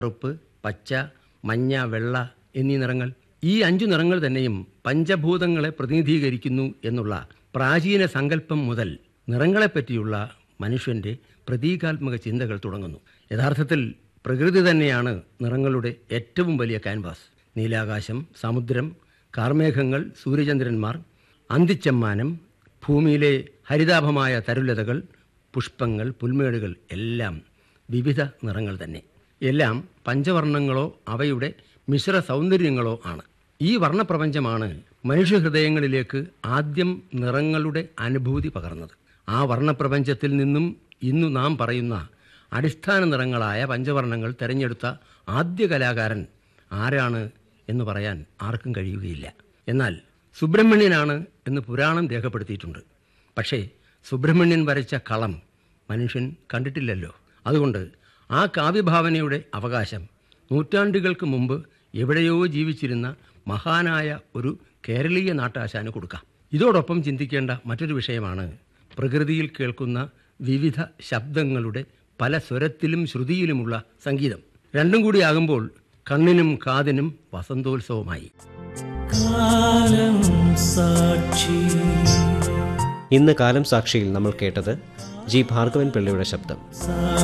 കറുപ്പ് പച്ച മഞ്ഞ വെള്ള എന്നീ നിറങ്ങൾ ഈ അഞ്ചു നിറങ്ങൾ തന്നെയും പഞ്ചഭൂതങ്ങളെ പ്രതിനിധീകരിക്കുന്നു എന്നുള്ള പ്രാചീന സങ്കല്പം മുതൽ നിറങ്ങളെപ്പറ്റിയുള്ള മനുഷ്യന്റെ പ്രതീകാത്മക ചിന്തകൾ തുടങ്ങുന്നു യഥാർത്ഥത്തിൽ പ്രകൃതി തന്നെയാണ് നിറങ്ങളുടെ ഏറ്റവും വലിയ ക്യാൻവാസ് നീലാകാശം സമുദ്രം കാർമേഘങ്ങൾ സൂര്യചന്ദ്രന്മാർ അന്തിച്ചമ്മാനം ഭൂമിയിലെ ഹരിതാഭമായ തരുലതകൾ പുഷ്പങ്ങൾ പുൽമേടുകൾ എല്ലാം വിവിധ നിറങ്ങൾ തന്നെ എല്ലാം പഞ്ചവർണ്ണങ്ങളോ അവയുടെ മിശ്ര സൗന്ദര്യങ്ങളോ ആണ് ഈ വർണ്ണപ്രപഞ്ചമാണ് മനുഷ്യഹൃദയങ്ങളിലേക്ക് ആദ്യം നിറങ്ങളുടെ അനുഭൂതി പകർന്നത് ആ വർണ്ണപ്രപഞ്ചത്തിൽ നിന്നും ഇന്നു നാം പറയുന്ന അടിസ്ഥാന നിറങ്ങളായ പഞ്ചവർണ്ണങ്ങൾ തിരഞ്ഞെടുത്ത ആദ്യ കലാകാരൻ ആരാണ് എന്ന് പറയാൻ ആർക്കും കഴിയുകയില്ല എന്നാൽ സുബ്രഹ്മണ്യനാണ് എന്ന് പുരാണം രേഖപ്പെടുത്തിയിട്ടുണ്ട് പക്ഷേ സുബ്രഹ്മണ്യൻ വരച്ച കളം മനുഷ്യൻ കണ്ടിട്ടില്ലല്ലോ അതുകൊണ്ട് ആ കാവ്യഭാവനയുടെ അവകാശം നൂറ്റാണ്ടുകൾക്ക് മുമ്പ് എവിടെയോ ജീവിച്ചിരുന്ന മഹാനായ ഒരു കേരളീയ നാട്ടാശാന് കൊടുക്കാം ഇതോടൊപ്പം ചിന്തിക്കേണ്ട മറ്റൊരു വിഷയമാണ് പ്രകൃതിയിൽ കേൾക്കുന്ന വിവിധ ശബ്ദങ്ങളുടെ പല സ്വരത്തിലും ശ്രുതിയിലുമുള്ള സംഗീതം രണ്ടും കൂടി ആകുമ്പോൾ കണ്ണിനും കാതിനും വസന്തോത്സവമായി കാലം സാക്ഷി ഇന്ന് കാലം സാക്ഷിയിൽ നമ്മൾ കേട്ടത് ജി ഭാർഗവൻ പിള്ളയുടെ ശബ്ദം